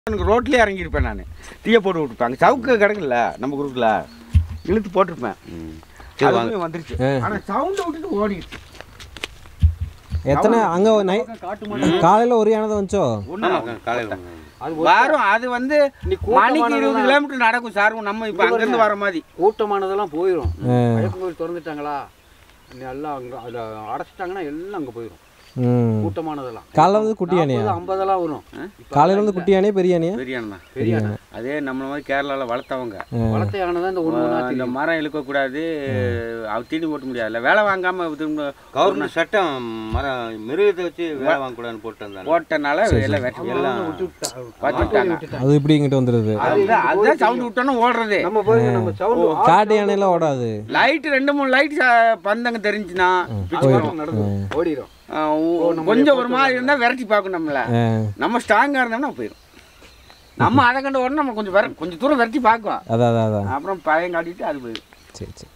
எனக்கு ரோட்லேயே இறங்கியிருப்பேன் நான் டீயை போட்டு விட்டுருப்பாங்க சவுக்கு கிடக்குல்ல நம்ம குரூப்பில் இழுத்து போட்டிருப்பேன் சரி, வாங்க. அதுவுமே வந்துருச்சு ஆ. ஆனால் சவுண்டை விட்டுட்டு ஓடிடுச்சு எத்தனை அங்கே நை காலையில் ஒரு யானை தான் வந்துச்சோ ஒன்று காலையில் அது வரும் அது வந்து நீ மணிக்கு இருபது கூட்டமானதெல்லாம் கிலோமீட்டர் நடக்கும் சார் நம்ம இப்போ அங்கேருந்து வர மாதிரி கூட்டமானதெல்லாம் போயிடும் ஐயப்பன் கோயில் திறந்துட்டாங்களா நீ எல்லாம் அங்கே அதில் அடைச்சிட்டாங்கன்னா எல்லாம் அங்கே போயிடும் ம் கூட்டமானதெல்லாம் காலைல வந்து குட்டி யானையா நாற்பது, ஐம்பதெல்லாம் வரும் இப்ப காலையில் வந்து குட்டி யானையா பெரிய யானையா பெரியாண்ணா பெரிய யானை. அதே நம்மள மாதிரி கேரளாவில் வளர்த்தவங்க வளர்த்த யானை தான் இந்த ஒன்று ஒன்றா இந்த தெரியும் மரம் இழுக்கக்கூடாது அவ தீனி போட்ட முடியாதுல்ல வேலை வாங்காம திரும்ப கவர்மெண்ட் சட்டம் மரம் மிருகத்தை வச்சு வேலை வாங்கக்கூடாதுன்னு போட்டு வந்தாங்க போட்டனால எல்லாம் வெட்டி எல்லாம் பார்த்துட்டாங்க அது இப்படி இங்கிட்டு வந்துடுது அதுதான் அதுதான் சவுண்ட் விட்டோன்னு ஓடுறது நம்ம போய் நம்ம சவுண்டு காட்டு யானையெல்லாம் ஓடாது லைட் ரெண்டு மூணு லைட் பந்தங்க தெரிஞ்சுனா நடந்து ஓடிடும் கொஞ்சம் ஒரு மாதிரி இருந்தா விரட்டி பார்க்கும் நம்மள ஆ, நம்ம ஸ்ட்ராங்கா இருந்தோம்னா போயிடும் நம்ம அதை கண்டு உடனே நம்ம கொஞ்சம் விர கொஞ்சம் தூரம் விரட்டி பார்க்கும் அதான் அதான் அதான் அப்புறம் பயம் காட்டிட்டு அது போயிடும் சரி சரி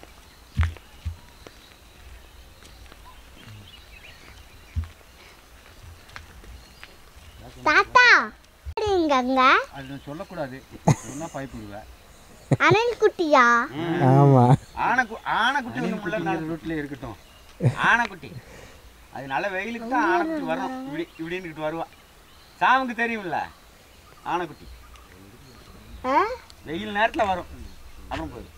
தாத்தா எங்கங்க அது சொல்லக்கூடாது சொன்னா பயப்படுவேன் அனல் குட்டியா ஆமாம் ஆனைக்கு ஆனைக்குட்டி ஒன்றும் உள்ள நாலு ரூட்ல இருக்கட்டும் ஆனைக்குட்டி அது நல்ல வெயிலுக்கு தான் ஆனைக்குட்டி வரும் இப்படி இப்படின்னுக்கிட்டு வருவா சாமுக்கு தெரியும்ல ஆனைக்குட்டி ஆ? வெயில் நேரத்தில் வரும் அப்புறம் போயிடும்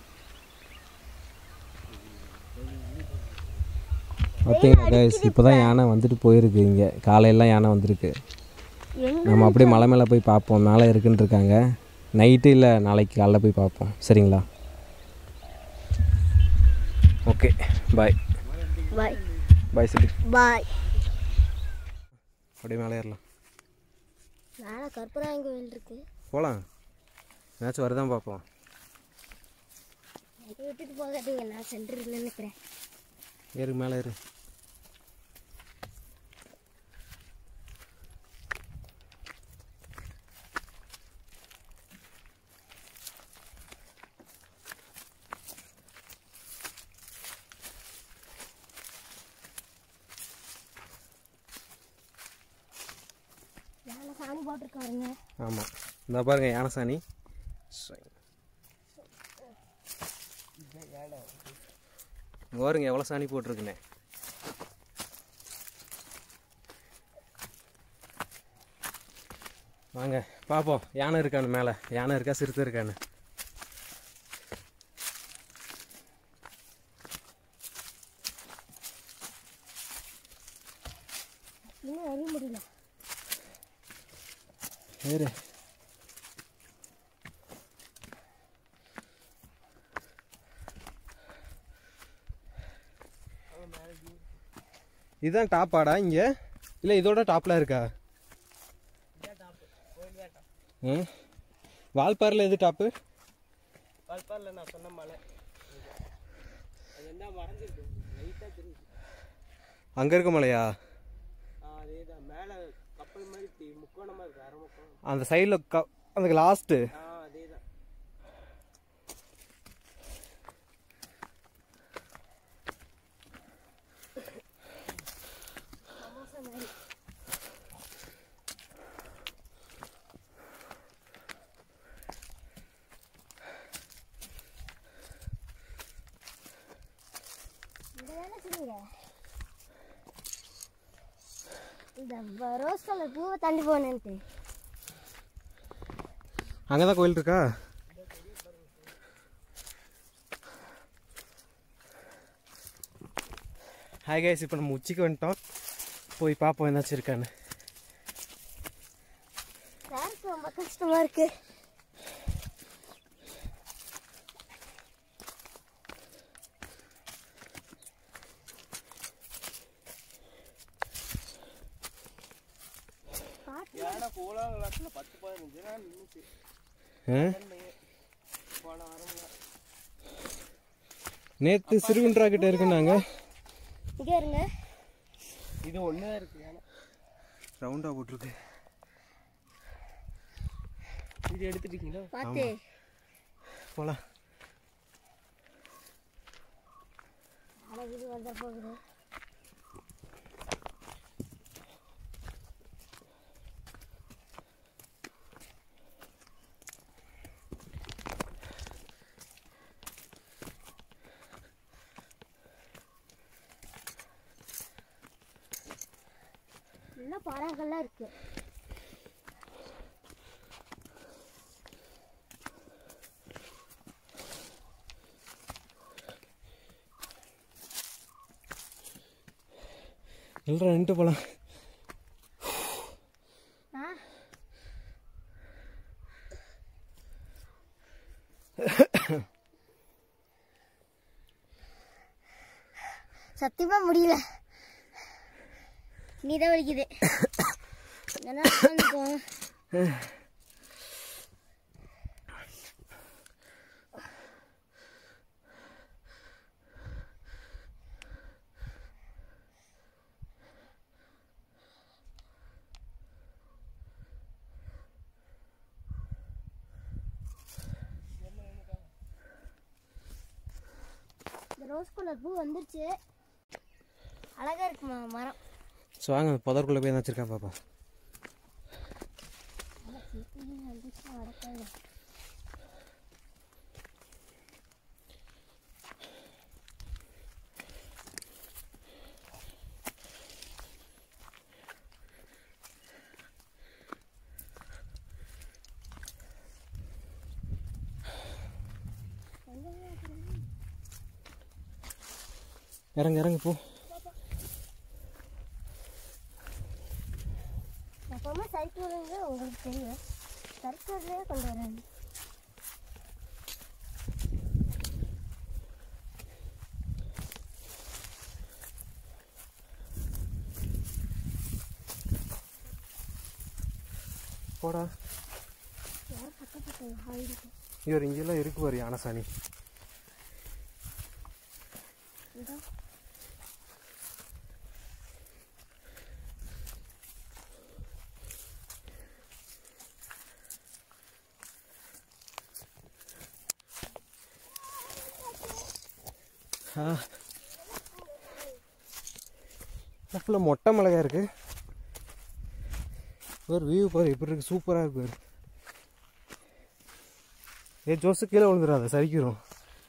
பார்த்தீங்களா கைஸ் இப்போ தான் யானை வந்துட்டு போயிருக்கு இங்கே காலையெல்லாம் யானை வந்திருக்கு எங்க நம்ம அப்படியே மலை மேலே போய் பார்ப்போம் மேலே இருக்குன்னு இருக்காங்க நைட்டு இல்லை நாளைக்கு காலைல போய் பார்ப்போம் சரிங்களா ஓகே பாய் பாய் பாய் சொல்லி பாய் அப்படியே மேலே ஏறலாம் மேலே கற்பூராயன் கோயில் இருக்கு போகலாம் ஏதாச்சும் வருதான் பார்ப்போம் அதை விட்டுட்டு போகாதீங்க நான் சென்டரில் நினைக்கிறேன் ஏறு மேலே ஏறு மேலே சாணி போட்டிருக்காருங்க ஆமாம் இந்த பாருங்க யானசாணி இங்க பாருங்க எவ்வளோ சாணி போட்டிருக்குண்ணே வாங்க பார்ப்போம் யானை இருக்கான்னு மேலே யானை இருக்கா சிறுத்தை இருக்கான்னு இன்னும் அறிய முடியல ஏறு இதுதான் டாப்பாடா இங்கே இல்லை இதோட டாப்ல இருக்கா ம் வால்பாறையில் எது டாப்பு அங்கே இருக்க மலையா அந்த சைடில் க அந்த லாஸ்ட்டு இந்த வேலை செய்யுங்க இந்த வ- ரோஸ் கலர் பூவை தள்ளி போனேன்ட்டு அங்கே தான் கோயில் இருக்கா ஹாய் கைஸ் இப்போ நம்ம உச்சிக்கு வந்துட்டோம் போய் பார்ப்போம் ஏதாச்சும் இருக்கான்னு யாருக்கு ரொம்ப கஷ்டமா இருக்கு நேற்று சிறுகுன்றா கிட்ட இருக்குன்னாங்க இங்க இருங்க இது ஒன்று தான் இருக்கு யானை ரவுண்டாக போட்டிருக்கு இது எடுத்துட்டீங்களா பார்த்து போகலாம் அழகு வந்த போகுது நல்லா பழங்கள்லாம் இருக்கு இல்லைடா நின்ட்டு போகலாம் ஆ சத்தியமா முடியல நீதான் வலிக்குது இல்லைன்னா உட்காந்துக்கோ. இந்த ரோஸ் கலர் பூ வந்துருச்சு அழகா இருக்குமா மரம் ஸோ வாங்க புதற்குள்ளே போய் வச்சுருக்கா பாப்பா வந்துச்சு வடக்காங்க இறங்க இறங்க போ எப்பவுமே சைக்கிளுங்க உங்களுக்கு தெரியும் சைக்கிள்லேயே கொண்டு வரேன் போடா யார் பக்கம் பக்கம் ஆயிடுச்சு இவர் இங்கெல்லாம் இருக்கு பாரு யானசாணி இதோ ஆ ஃபுல்லாக மொட்டை மிளகா இருக்கு ஒரு வியூ பாரு எப்படி இருக்கு சூப்பராக இருக்கு பாரு ஏ ஜோசு கீழே விழுந்துடாத சரிக்கிறோம்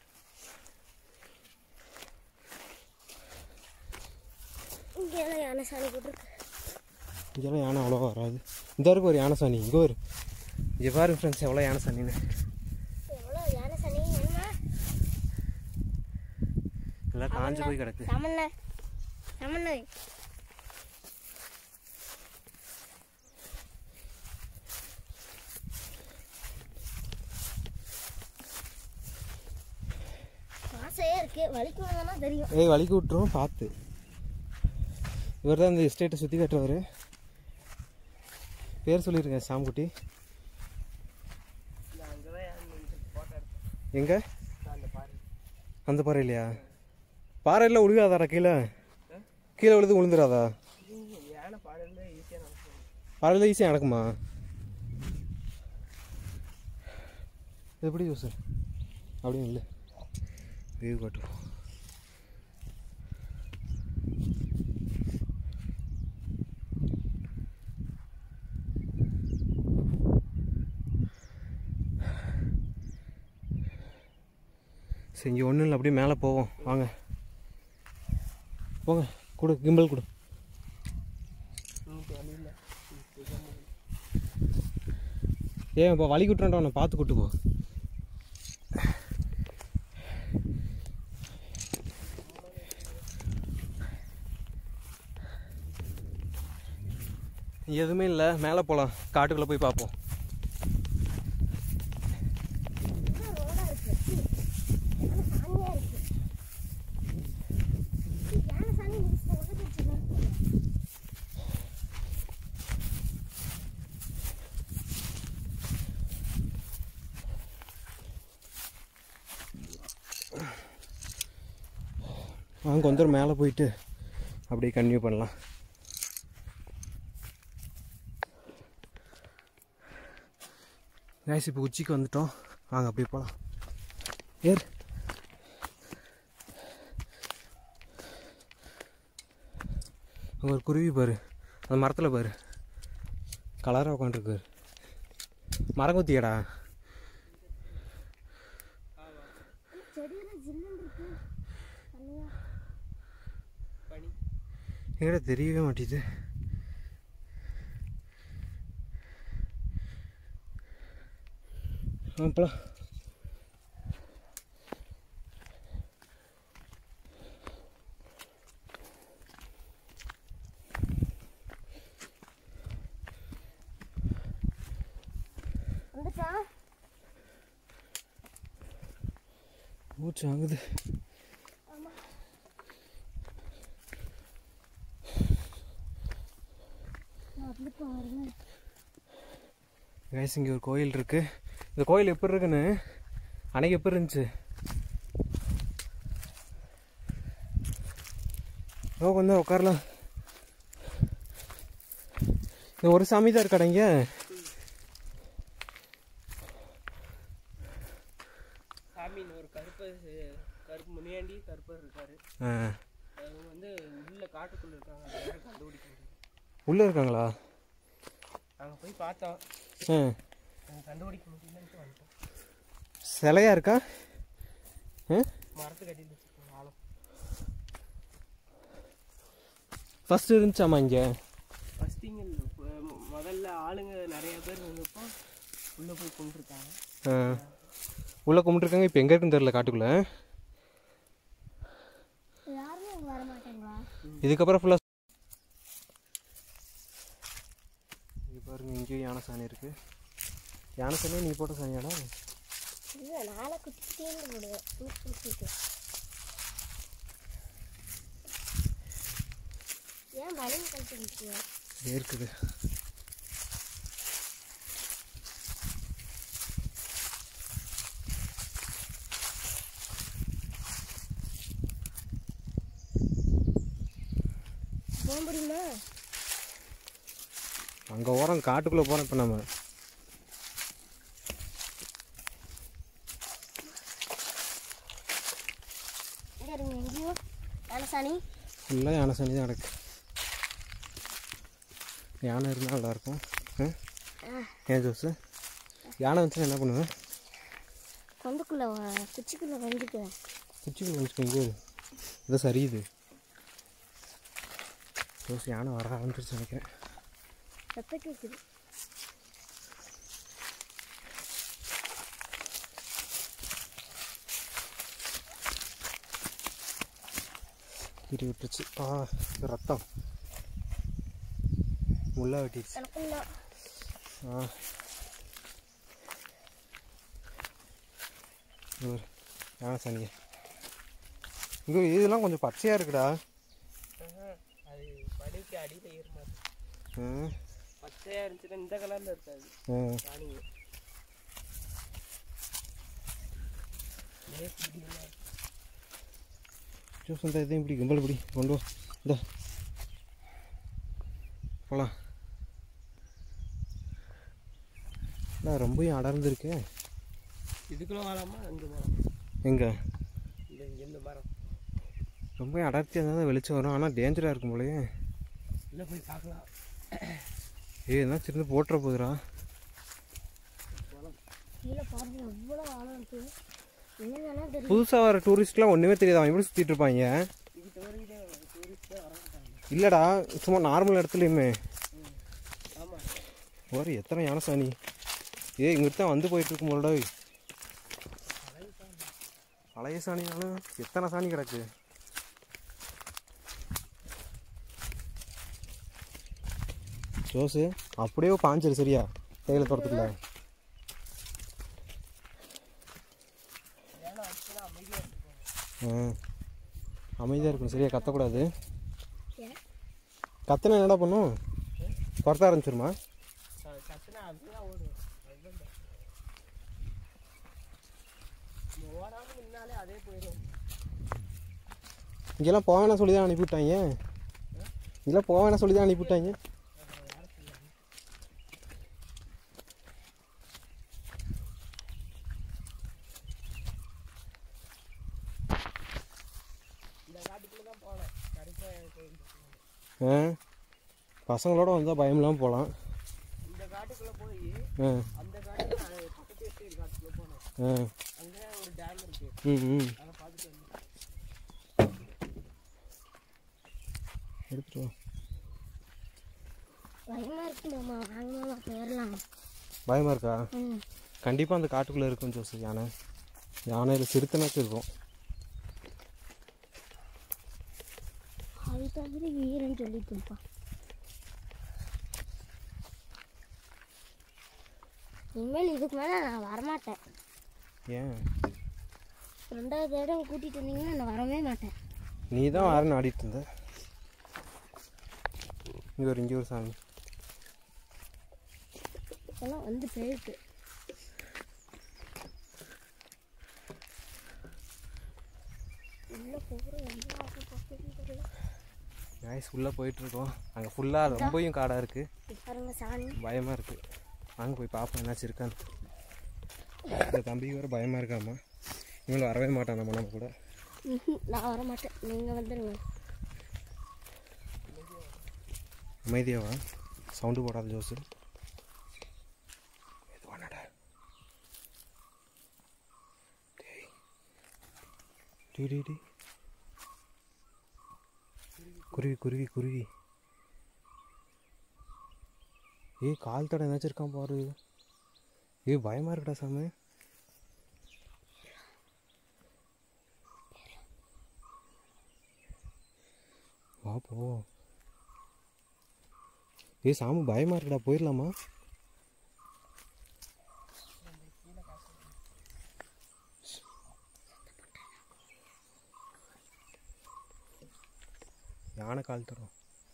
இங்கே எல்லாம் யானை சாணி போட்டிருக்கு இங்கெல்லாம் யானை அவ்வளோவா வராது இந்த இருக்கு ஒரு யானை சாணி இங்கே ஒரு இங்கே பாரு ஃப்ரெண்ட்ஸ் எவ்வளோ யானை சாணின்னு எவ்வளோ யானை சாணி என்னமா எல்லாம் காஞ்சு போய் கிடக்கு சமண்ண சமண்ண ஆசையா இருக்கு வலிக்கு தெரியும் ஏய் வலிக்கு விட்டுரும் பார்த்து இவர் தான் இந்த எஸ்டேட்டை சுற்றி காட்டுறவர் பேர் சொல்லியிருக்கேன் சாம்குட்டி எங்க அந்த பாறை இல்லையா பாறையில் உழுகாதாடா கீழே கீழே விழுது விழுந்துடாதா பாறையில் ஈஸியாக நடக்குமா இது எப்படி ஜோசு அப்படின்னு இல்லை வியூ காட்டுவோம் சரி இங்கே ஒன்றும் இல்லை அப்படியே மேலே போவோம் வாங்க போங்க கொடு கிம்பல் கொடு ஏன் இப்போ வழி விட்டுறேன்டா உன்னை பார்த்து கூட்டு போ இங்க எதுவுமே இல்லை மேலே போகலாம் காட்டுக்குள்ளே போய் பார்ப்போம் ரோடா இருக்கு யானை சாணியா இருக்கு யானை சாணி மிதிச்சு உடச்சு வாங்க கொஞ்ச தூரம் மேலே போயிட்டு அப்படியே கன்டினியூ பண்ணலாம் கேஸ் இப்போ உச்சிக்கு வந்துட்டோம் வாங்க அப்படியே போகலாம் ஏர் அங்க ஒரு குருவி பாரு அந்த மரத்தில் பாரு கலராக உட்காந்துருக்கு மரங்கொத்தியடா செடியில ஜில்லுன்னு இருக்கு தண்ணியா எங்கடா தெரியவே மாட்டேது அப்பலாம் வந்துட்டா மூச்சு வாங்குது வந்துட்டு வருங்க கைஸ் இங்கே ஒரு கோயில் இருக்கு இந்த கோயில் எப்படி இருக்குன்னு அன்னைக்கு எப்படி இருந்துச்சு ஓ கொஞ்சம் உட்காரலாம் இந்த ஒரு சாமி தான் இருக்காடா இங்கே சாமின்னு ஒரு கருப்பு கருப்பு முனியாண்டி கருப்பர் இருக்காரு ஆ அவங்க வந்து உள்ள காட்டுக்குள்ள இருக்காங்க அதை யாரும் கண்டுபிடிக்க முடியல உள்ளே இருக்காங்களா நாங்கள் போய் பார்த்தோம் ஆ நாங்கள் கண்டுபிடிக்க முடியலன்ட்டு வந்துட்டோம் சிலையா இருக்கா ஆ மரத்துக்கு அடியில் வச்சுருக்கோம் ஆழம் ஃபஸ்ட்டு இருந்துச்சாமா இங்கே ஃபஸ்ட்டு இங்கே முதல்ல ஆளுங்க நிறைய பேர் வந்தப்போ உள்ளே போய் கொண்டுருக்காங்க ஆ உள்ளே கும்பிட்டுருக்காங்க இப்போ எங்கே இருக்குன்னு தெரில காட்டுக்குள்ளே யாருமே இங்கே வர மாட்டாங்களா இதுக்கப்புறம் ஃபுல்லாக இங்கே பாருங்க இங்கேயும் யானை சாணி இருக்குது யானை சாணியே நீ போட்ட சாணியாடா இல்லை நாளை குத்திக்கிட்டே போடுவேன் தூக்கி குத்திட்டு ஏன் மலையை கழிச்சு நிற்கிய இருக்குது போக முடியுமா அங்கே ஓரம் காட்டுக்குள்ளே போகிறோம் இப்போ நம்ம இங்கே இருங்க எங்கேயோ யானசாணி ஃபுல்லாக யானை சாணி தான் கிடக்கு யானை இருந்தால் நல்லாயிருக்கும் ஆ? ஏன் ஜோஸு யானை வந்துச்சுன்னா என்ன பண்ணுவேன் கொண்டுக்குள்ளே குச்சிக்குள்ளே வந்துக்குவேன் குச்சிக்கு வந்துச்சு இங்கே இது சரியுது ஜோஸ் யானை வர ஆரம்பிச்சிருச்சு நினைக்கிறேன் ரத்த கேட்குது கீறி விட்டுருச்சு ஆ இது ரத்தம் முள்ளா வெட்டிடுச்சு எனக்கும் தான் ஆ ஒரு யானை சாணிங்க இங்கே இதெல்லாம் கொஞ்சம் பச்சையாக இருக்குடா அது படுக்கு அடியில் ஏறுமாது ஆ பச்சையாக இருந்துச்சுன்னா இந்த கலரில் இருக்காது ஆ சாணிங்க லேஸ் பிடிக்கல ஜூஸ் இந்த இதையும் இப்படி கும்பல் இப்படி கொண்டு வா இந்த போகலாம் நான் ரொம்பவும் அடர்ந்துருக்கு இதுக்குள்ள வாழாமா அங்கே மரம் எங்கே இந்த இந்த மரம் ரொம்ப அடர்த்தியாக இருந்தால் தான் வெளிச்சம் வரும் ஆனால் டேஞ்சராக இருக்கும் போலயே உள்ளே போய் பார்க்கலாம் ஏய் என்ன சிறந்து போட்டுற போகுதுடா கீழே பாருங்க எவ்வளோ ஆழம் இருக்கு என்னன்னா தெரியும் புதுசாக வர டூரிஸ்ட்லாம் ஒன்றுமே தெரியாது அவன் எப்படி சுற்றிட்டு இருப்பாங்க இது தவறிக்கிட்டே டூரிஸ்ட்டே வர மாட்டாங்க இல்லைடா சும்மா நார்மல் இடத்துலையுமே ஆமாம் ஒரு எத்தனை யானை சாணி ஏய் இங்கிட்ட தான் வந்து போயிட்டு இருக்கும் போலடா பழைய சாணினாலும் எத்தனை சாணி கிடக்கு ஜோசு அப்படியே பாஞ்சிரு சரியா தேயிலை தோட்டத்துக்குள்ள ஆ அமைதியாக இருக்கணும் சரியா கத்தக்கூடாது ஏன்? கத்தனை என்னடா பண்ணும் துரத்த ஆரம்பிச்சிருமா கத்துனா அதுதான் ஓடும் அதுதான் ஓடாமல் நின்னாலே அதே போயிடும் இங்கெல்லாம் போக வேணாம் சொல்லி தான் அனுப்பிவிட்டாங்க இங்கெல்லாம் போக வேணாம் சொல்லி தான் அனுப்பிவிட்டாங்க இந்த காட்டுக்குள்ளே தான் போனேன் கருப்பாக கோயில் ஆ பசங்களோட வந்தால் பயம் இல்லாமல் போகலாம் இந்த காட்டுக்குள்ளே போய் ஆ அந்த காட்டுக்கு அது பக்கத்து எஸ்டேட் காட்டுக்குள்ளே போனோம் ஆ அங்கே ஒரு டேம் இருக்கு ம் ம் அதை பார்த்துட்டு வந்தோம் எடுத்துட்டு வா பயமா இருக்கு மாமா வாங்க மாமா போயிடலாம் பயமாக இருக்கா ம் கண்டிப்பாக அந்த காட்டுக்குள்ளே இருக்கும் ஜோசு யானை யானையில் சிறுத்தைனாச்சும் இருக்கும் அது தவிர ஈரன்னு சொல்லிட்டு இருப்பான் இனிமேல் இதுக்கு மேலே நான் வரமாட்டேன் ஏன் ரெண்டாவது இடம் கூட்டிகிட்டு வந்தீங்கன்னா நான் வரவே மாட்டேன் நீ தான் வாரன்னு ஆடிட்டு இருந்த இங்கே ஒரு இங்கே ஒரு சாமி இப்போல்லாம் வந்து போயிருக்கு உள்ள போகிற எல்லா பக்கமும் தெரியல நாய்ஸ் உள்ளே போயிட்டுருக்கோம் அங்கே ஃபுல்லாக ரொம்பவும் காடாக இருக்குது பாருங்க சாணி பயமாக இருக்குது வாங்க போய் பார்ப்போம் என்னாச்சு இருக்கான்னு இந்த தம்பிக்கு வேறு பயமாக இருக்காமா இவங்களும் வரவே மாட்டான் நம்ம நம்ம கூட ம்ஹும், நான் வர மாட்டேன் நீங்கள் வந்துடுங்க அமைதியாவா சவுண்டு போடாத ஜோசு மெதுவானடா டேய் டேய் டேய் டேய் குருவி குருவி குருவி ஏய் கால் தடம் ஏதாச்சும் இருக்கான் பாரு ஏய் பயமாக இருக்குடா சாமி வா போ ஏய் சாமி பயமாக இருக்குடா போயிடலாமா யானை கால் தரும்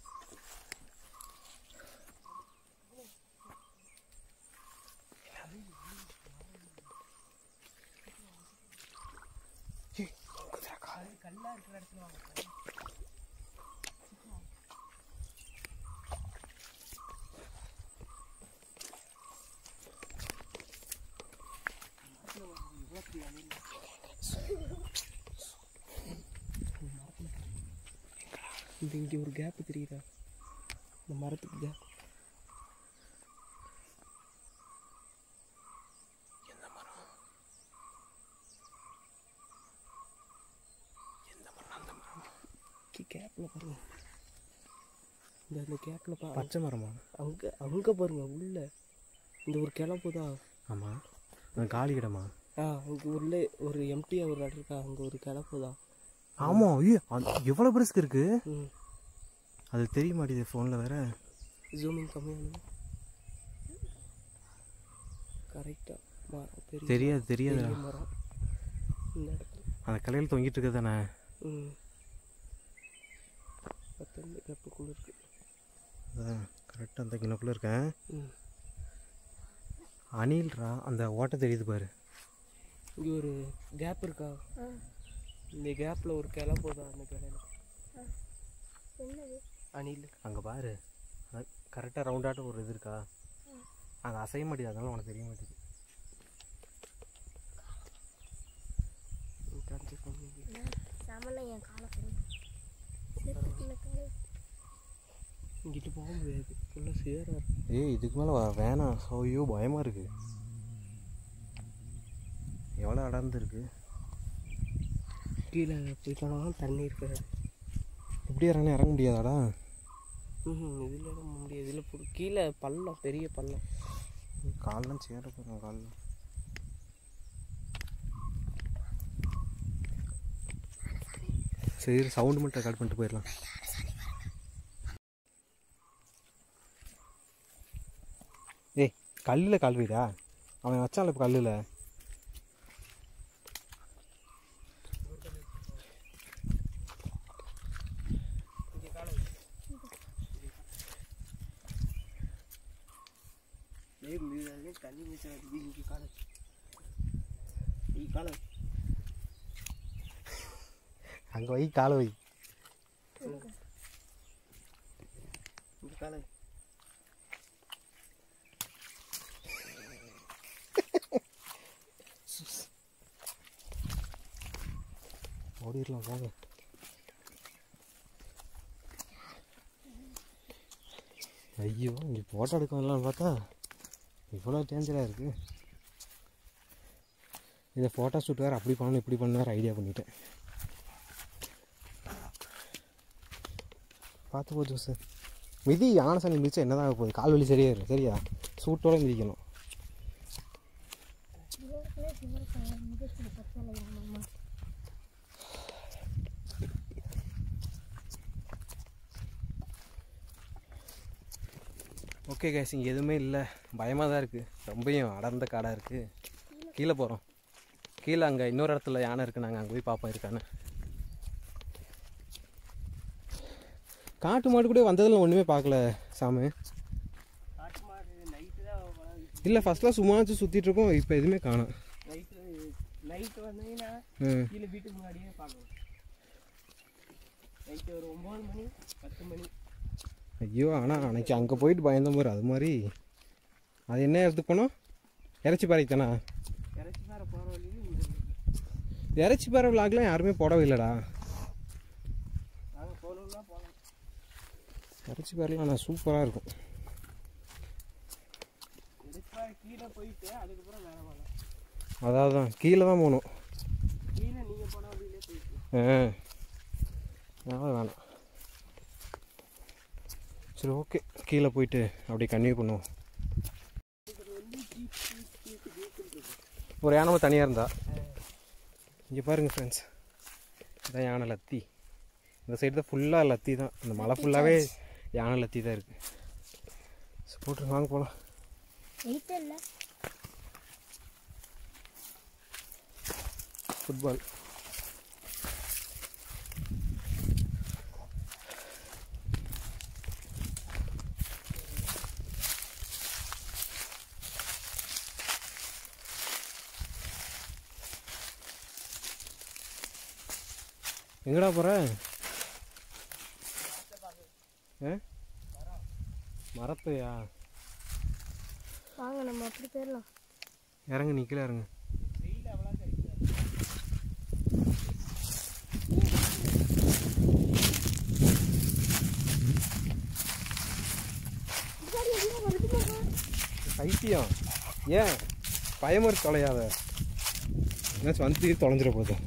இந்த இங்கே ஒரு கேப்பு தெரியுதா இந்த மரத்துக்கு கேப் கேப்பில் பாருங்க இந்த இந்த கேப்பில் பா பச்சை மரமா அங்கே அங்கே பாருங்க உள்ள இந்த ஒரு கிளப்பு தான் ஆமாம் நான் காலி இடமா ஆ அங்கே உள்ளே ஒரு எம்டியாக ஒரு இடம் இருக்கா அங்கே ஒரு கிளப்பு தான் ஆமாம் ஐயோ எவ்வளோ பெருசுக்கு இருக்கு ம் அது தெரிய மாட்டேங்குது ஃபோனில் வேற ஜூமிங் கம்மியாக கரெக்டாக மரம் பெரிய தெரியாது தெரியாதுடா பெரிய மரம் இந்த இடத்துல அந்த கலையில் தொங்கிட்டு இருக்குது தானே ம் பத்தொன்பது கப்புக்குள்ள இருக்கு அதான் கரெக்டாக அந்த கிணப்புல இருக்கேன் ம் அணில்ரா அந்த ஓட்டை தெரியுது பாரு இங்கே ஒரு கேப் இருக்கா இந்த கேப்பில் ஒரு கிளை போதா அந்த கிளையில என்னது அணில் அங்கே பாரு கரெக்டாக ரவுண்டாட்டம் ஒரு இது இருக்கா அங்கே அசைய மாட்டேது அதனால உனக்கு தெரிய மாட்டேங்குது கஞ்சி பண்ணி சாமனை என் காலை போடுங்க செருப்புக்குள்ள காலை இங்கிட்டு போக முடியாது ஃபுல்லாக சேராக இருக்கு ஏய் இதுக்கு மேலே வேணாம் ஐயோ பயமாக இருக்கு எவ்வளோ அடர்ந்து இருக்கு கீழே போயிட்டோம்னா தண்ணி இருக்காது இப்படி இறங்க இறங்க முடியாதாடா ம் இதில் இடம் முடியாது இதில் போ கீழே பள்ளம் பெரிய பள்ளம் கால்லாம் சேர போகிறோம் காலில் சரி சவுண்டு மட்டும் ரெக்கார்ட் பண்ணிட்டு போயிடலாம் ஏய் கல்லில் கால் வைடா அவன் வச்சான்ல இப்போ கல்லில் ஏய் மீது தண்ணி மிச்சம் இங்கே காலை இங்கே காலை அங்கே வை காலை வை இங்கே காலை ஓடிடலாம் போங்க ஐயோ இங்கே ஃபோட்டோ எடுக்கலாம் பார்த்தா இவ்வளோ டேஞ்சராக இருக்குது இதை ஃபோட்டோ ஷூட் வேறு அப்படி பண்ணணும் இப்படி பண்ண வேறு ஐடியா பண்ணிட்டேன் பார்த்து போச்சு சார் மிதி யானை சனி மிதிச்சா என்னதான் ஆக போகுது கால் வலி சரியா இருக்கு சரியா சூட்டோட மிதிக்கணும் முகத்தில் பச்சலையாமம்மா ஓகே கேஸ் இங்கே எதுவுமே இல்லை பயமாக தான் இருக்குது ரொம்பவும் அடர்ந்த காடாக இருக்குது கீழே போகிறோம் கீழே அங்கே இன்னொரு இடத்துல யானை இருக்குது நாங்கள் அங்கே போய் பார்ப்போம் இருக்கான்னு காட்டு மாடு கூட வந்ததில் ஒன்றுமே பார்க்கல சாமு காட்டு மாடு நைட்டு தான் வளருது. இல்லை ஃபஸ்ட்லாம் சும்மா வச்சு சுற்றிட்டு இருக்கோம் இப்போ எதுவுமே காணோம் நைட்டு நைட்டு வந்தீங்கன்னா ம் கீழே வீட்டுக்கு முன்னாடியே பார்க்கலாம் நைட்டு ஒரு ஒம்பது மணி பத்து மணி ஐயோ ஆனால் அன்னைக்கு அங்கே போயிட்டு பயந்த மாதிரி அது மாதிரி அது என்ன எடுத்து போனோம் இறைச்சி பாறைக்கு தானா இறச்சி வேற போகிற வழியில இங்க இருக்கு. இறைச்சி பாறை விளாக்லாம் யாருமே போடவே இல்லைடா நாங்க போகணும்னா போகலாம் இறைச்சி பாறைலாம் ஆனால் சூப்பராக இருக்கும் இறச்சி வேற கீழே போயிட்டு அதுக்கப்புறம் வேற வரலாம் அதாவது தான் கீழே தான் போகணும் கீழே நீங்கள் போன வழியிலே போயிட்டு ஆ அதனால் வேணாம் சரி ஓகே கீழே போயிட்டு அப்படியே கன்டினியூ பண்ணுவோம் ஒரு யானை தனியாக இருந்தா இங்கே பாருங்கள் ஃப்ரெண்ட்ஸ் இதான் யானை லத்தி இந்த சைடு தான் ஃபுல்லாக லத்தி தான் இந்த மலை ஃபுல்லாகவே யானை லத்தி தான் இருக்குது சரி போட்டு வாங்க போகலாம் வெயிட் இல்லை ஃபுட்பால் எங்கடா போற ஏ மரத்தையா வாங்க நம்ம அப்படி போயிடலாம் இறங்கு நிக்கல இறங்கு பைத்தியம் ஏன் பயமறு தொலையாத என்னாச்சும் வந்து தொலைஞ்சிட போகுது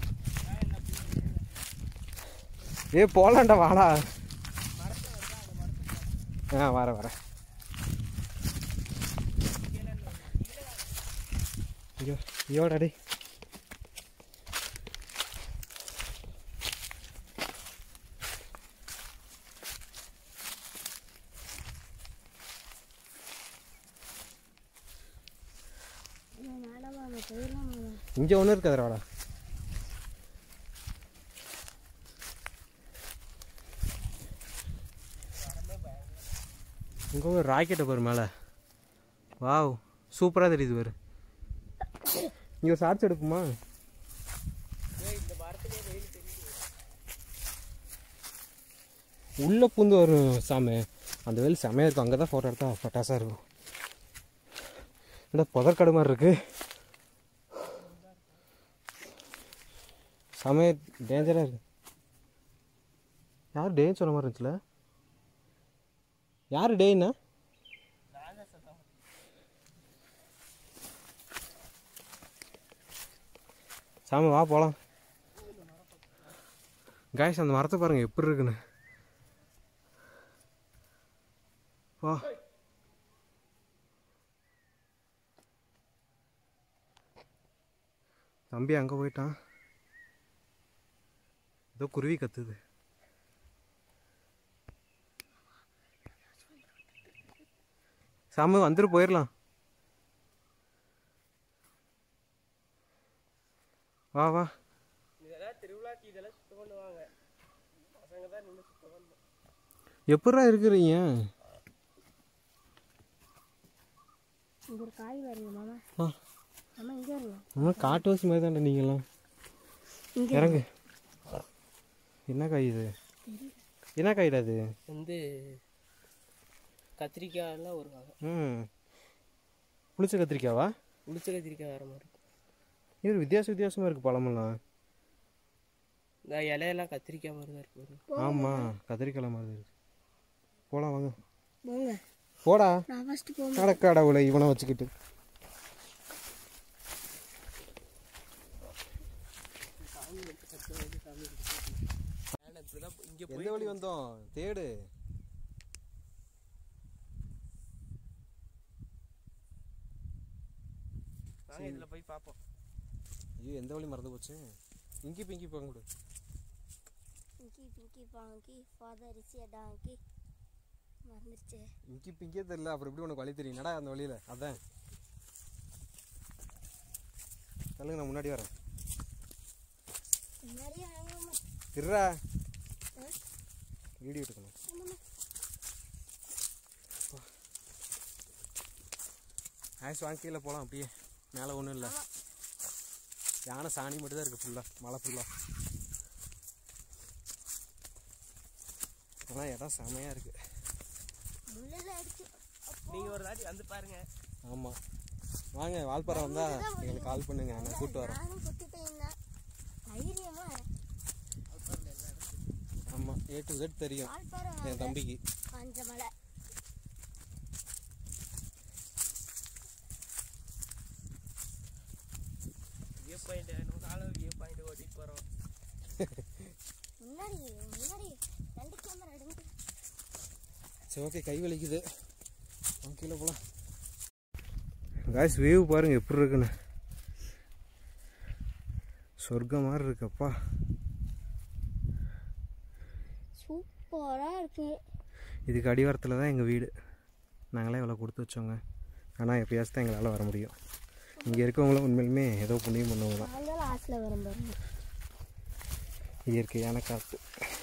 ஏ போலாம்டா வாடா ஆ வரேன் வரேன் ஐயோ ஐயோடா டேய் வேணாமா நம்ம போயிடலாம் இங்கே ஒன்றும் இருக்காதுடா வாடா இங்கே ஒரு ராக்கெட்டை பாரு மேலே வாவ் சூப்பராக தெரியுது பாரு இங்கே ஒரு ஷார்ட்ஸ் எடுக்குமா உள்ளே பூந்து வரும் சாமி அந்த வெயில் செமையாக இருக்கும் அங்கே தான் ஃபோட்டோ எடுத்தா பட்டாசாக இருக்கும் என்ன புதற்காடு மாதிரி இருக்கு செமைய டேஞ்சராக இருக்கு யார் டேன்னு சொன்ன மாதிரி இருந்துச்சுல யார் டேன்னா சாமி வா போகலாம் காய்ஸ் அந்த மரத்தை பாருங்க எப்படி இருக்குன்னு வா தம்பி அங்கே போயிட்டான் ஏதோ குருவி கத்துது சாமி வந்துட்டு போயிடலாம் வா வா இதெல்லாம் திருவிழாக்கு இதெல்லாம் சுத்தம் பண்ணுவாங்க பசங்க தான் நின்று சுத்தம் பண்ணணும் எப்படா இருக்கிறீங்க இங்க ஒரு காய் வருங்க மாமா ஆ. மாமா இங்கே வருங்க நம்ம காட்டுவாசி மாதிரி தான்டா நீங்களாம் இங்க இறங்கு என்ன காய் இது என்ன காய்டா இது வந்து கத்திரிக்காயெல்லாம் ஒரு வகை ம் புளிச்ச கத்திரிக்காவா உளிச்ச கத்திரிக்காய் வேற மாதிரி இருக்கும் இது வித்தியாச வித்தியாசமாக இருக்குது பழமெல்லாம் இந்த இலையெல்லாம் கத்திரிக்காய் மாதிரி தான் இருக்கும் ஆமாம் கத்திரிக்காய் மாதிரி இருக்கு போகலாம் வாங்க போங்க போடா நான் ஃபஸ்ட்டு போக கடக்கடவுளை இவனை வச்சுக்கிட்டு இங்கே எந்த வழி வந்தோம் தேடு வாங்க இதில் போய் பார்ப்போம் ஐயோ எந்த வழி மறந்து போச்சு இங்கி பிங்கி போங்க கொடு pinky pinky ponky father is a donkey மறந்துருச்சு இங்கி பிங்கே தெரியல அப்புறம் எப்படி உனக்கு வழி தெரியும் நடா அந்த வழியில் அதான் சொல்லுங்க நான் முன்னாடி வரேன் நிறைய ஆமாம்மா. திருறா வீடியோ எடுக்கணும் ஆயிஸ் வாங்க கீழே போகலாம் அப்படியே மேலே ஒன்றும் இல்லை யானை சாணி மட்டும் தான் இருக்குது ஃபுல்லாக மழை ஃபுல்லாக ஆனால் இடம் செமையாக இருக்குது முள்ளில் அடிச்சு நீங்கள் ஒரு தாட்டி வந்து பாருங்க ஆமாம் வாங்க வால்பாறை வந்தால் எங்களுக்கு கால் பண்ணுங்க நான் கூப்பிட்டு வரேன் நானும் குத்திட்டேன் தான் தைரியமா ஆமாம் ஏ டு Z தெரியும் வால்பாறை என் தம்பிக்கு காஞ்ச மலை வியூ பாயிண்ட் நம்ம காலம் வியூ பாயிண்ட் ஓட்டிட்டு போகிறோம் முன்னாடி முன்னாடி ரெண்டு கேமரா எடுங்க சரி ஓகே கை வலிக்குது வாங்க கீழே போகலாம் காய்ஸ் வேவ் பாருங்க எப்படி இருக்குன்னு சொர்க்கம் மாதிரி இருக்குப்பா சூப்பரா இருக்கு இதுக்கு அடிவாரத்தில் தான் எங்கள் வீடு நாங்களே இவ்வளோ கொடுத்து வச்சோங்க ஆனால் எப்பயாச்சும் தான் எங்களால் வர முடியும் இங்கே இருக்கவங்களும் உண்மையிலுமே ஏதோ புண்ணியம் பண்ணுவாங்க தான் நான் தான் லாஸ்ட்ல வரும் பாருங்க இயற்கையான காற்று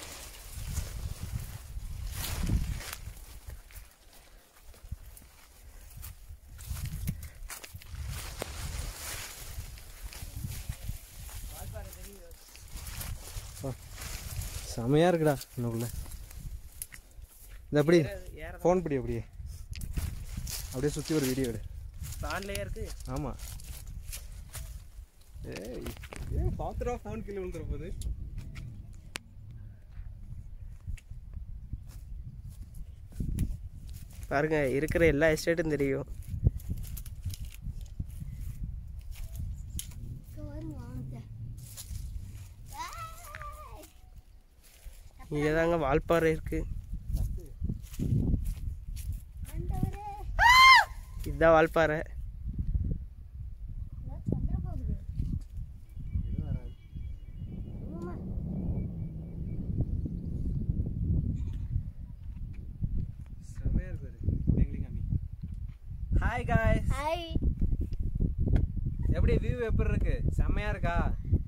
அப்பா, செமையா இருக்குடா இன்னுக்குள்ள இது அப்படி ஏற ஃபோன் படி அப்படியே அப்படியே சுற்றி ஒரு வீடியோ எடு ஆன்லேயே இருக்கு ஆமாம் ஏய் ஏ பார்த்துடா ஃபோன் கீழே விழுந்துற போது பாருங்க இருக்கிற எல்லா எஸ்டேட்டும் தெரியும் இங்க வரும் வாங்க இங்கே தாங்க வால்பாறை இருக்கு ஆண்டவரே இதுதான் வால்பாறை நான் சந்திர போகுது ஆமாம்மா. செமையா இருக்கு பாரு எங்களுக்கு காமி ஹாய் காய் ஹாய் எப்படி வியூ எப்படி இருக்கு செம்மையா இருக்கா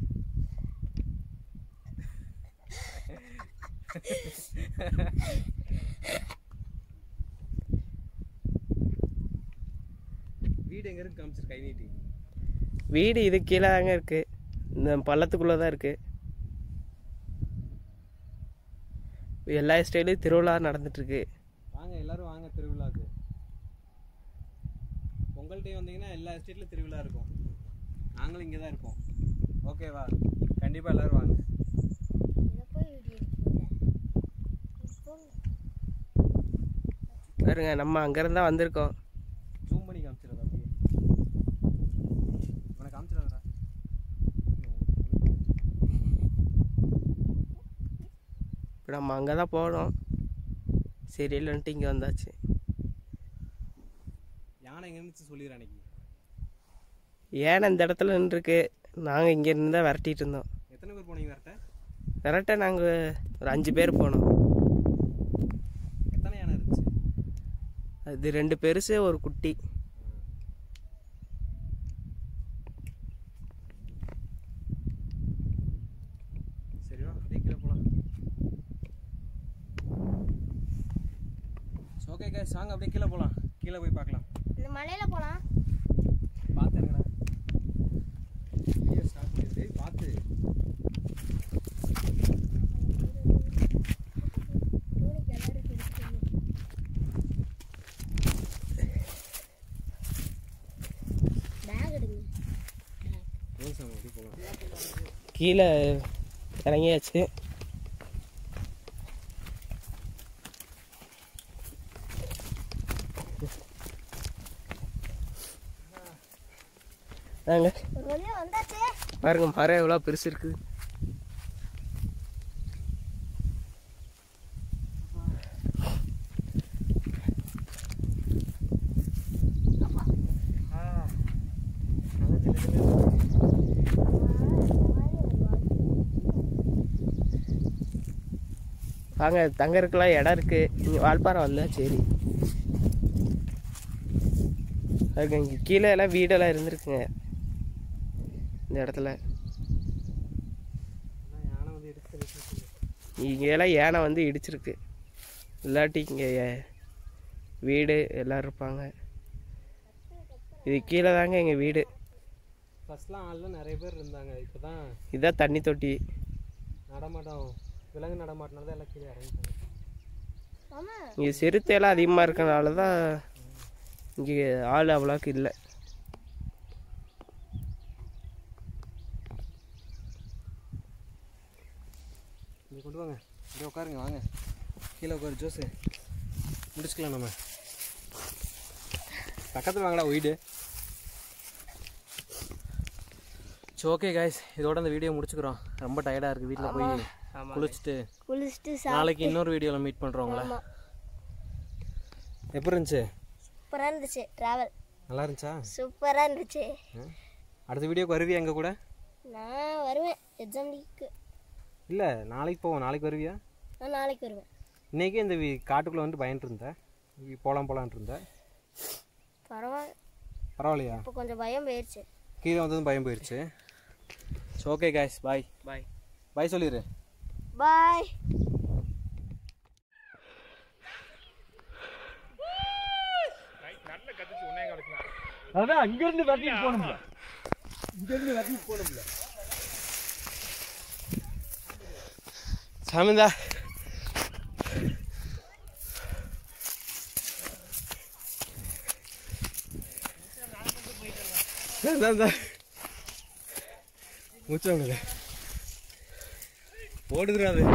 வீடு எங்க இருக்கு காமிச்சிரு கை நீட்டி வீடு இது கீழே தாங்க இருக்கு இந்த பள்ளத்துக்குள்ளே தான் இருக்கு எல்லா எஸ்டேட்லையும் திருவிழா நடந்துட்டு இருக்கு வாங்க எல்லாரும் வாங்க திருவிழாக்கு பொங்கல் டைம் வந்தீங்கன்னா எல்லா எஸ்டேட்லையும் திருவிழா இருக்கும் நாங்களும் இங்கே தான் இருப்போம் ஓகேவா கண்டிப்பாக எல்லாரும் வாங்க இதை போய் வீடியோ எடுக்கல இப்போ பாருங்க நம்ம அங்கேருந்து தான் வந்திருக்கோம் ஜூம் பண்ணி காமிச்சிடாத அப்படியே உனக்கு காமிச்சிடாதடா இப்போ நம்ம அங்கே தான் போனோம் சரி இல்லைன்ட்டு இங்கே வந்தாச்சு யானை எங்க இருந்துச்சு சொல்லிடுறேன் அன்னைக்கு ஏன்னா இந்த இடத்துல நின்றுருக்கு நாங்கள் இங்கே இருந்து தான் விரட்டிட்டு இருந்தோம் எத்தனை பேர் போனீங்க வரட்ட விரட்ட நாங்கள் ஒரு அஞ்சு பேர் போனோம் எத்தனை யானை இருந்துச்சு அது ரெண்டு பெருசு ஒரு குட்டி சரி வா அப்படியே கீழே போகலாம் ஓகே கே சாங் அப்படியே கீழே போகலாம் கீழே போய் பார்க்கலாம் இந்த மலையில போலாம் பார்த்துருங்கடா வீடியோ ஸ்டார்ட் பண்ணிட்டு பார்த்து தோனிக்கு எல்லாரும் பிடிச்சிருக்கு பேக் எடுங்க ஏன் சாங் அப்படியே போகலாம் கீழே இறங்கியாச்சு நாங்க ஒரு வழியா வந்தாச்சு பாருங்க மரம் எவ்வளோ பெருசு இருக்குது நல்லா வாங்க தங்கறதுக்குலாம் இடம் இருக்கு இங்கே வால்பாறை வந்தா சரி அதுக்கு இங்கே கீழே எல்லாம் வீடெல்லாம் இருந்திருக்குங்க இந்த இடத்துல யானை வந்து எடுத்து இங்கே எல்லாம் யானை வந்து இடிச்சிருக்கு இல்லாட்டி இங்கே வீடு எல்லாம் இருப்பாங்க இது கீழே தாங்க எங்கள் வீடு ஃபர்ஸ்ட்லாம் ஆள்லாம் நிறைய பேர் இருந்தாங்க இப்போ தான் இதுதான் தண்ணி தொட்டி நடமாட்டம் விலங்கு நடமாட்டினால தான் எல்லாம் கீழே இறங்கிட்டாங்க மாமா இங்கே சிறுத்தையெல்லாம் அதிகமாக இருக்கனால தான் இங்கே ஆள் அவ்வளோக்கு இல்லை இங்கே கொண்டு வாங்க இங்கே உட்காருங்க வாங்க கீழே உட்காரு ஜோஸு முடிச்சுக்கலாம் நம்ம பக்கத்தில் வாங்கடா வீடு ஸோ ஓகே காய்ஸ் இதோட இந்த வீடியோ முடிச்சுக்கிறோம் ரொம்ப டயர்டாக இருக்குது வீட்டில் போய் ஆமாம் குளிச்சுட்டு குளிச்சுட்டு நாளைக்கு இன்னொரு வீடியோவில் மீட் பண்ணுறோங்களா ஆமா எப்படி இருந்துச்சு சூப்பராக இருந்துச்சு ட்ராவல் நல்லா இருந்துச்சா சூப்பராக இருந்துச்சு அடுத்த வீடியோக்கு வருவியா எங்கள் கூட நான் வருவேன் எக்ஸாம் லீக்கு இல்லை நாளைக்கு போவோம் நாளைக்கு வருவியா நான் நாளைக்கு வருவேன் இன்றைக்கே இந்த வீ- காட்டுக்குள்ளே வந்து பயன்ட்டு இருந்தேன் போகலாம் போகலான்ட்டு இருந்தேன் பரவாயில்ல பரவாயில்லையா இப்போ கொஞ்சம் பயம் போயிடுச்சு கீழே வந்ததும் பயம் போயிடுச்சு so okay guys bye bye bye சொல்லிடு பாய் அதான் அங்கிருந்து வரட்டிட்டு போகணும்ல இங்கிருந்து வரட்டிட்டு போகணும்ல சாமிந்தா மூச்சாங்க ஓடுதுடா அது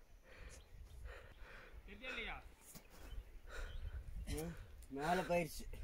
மேலே போயிடுச்சு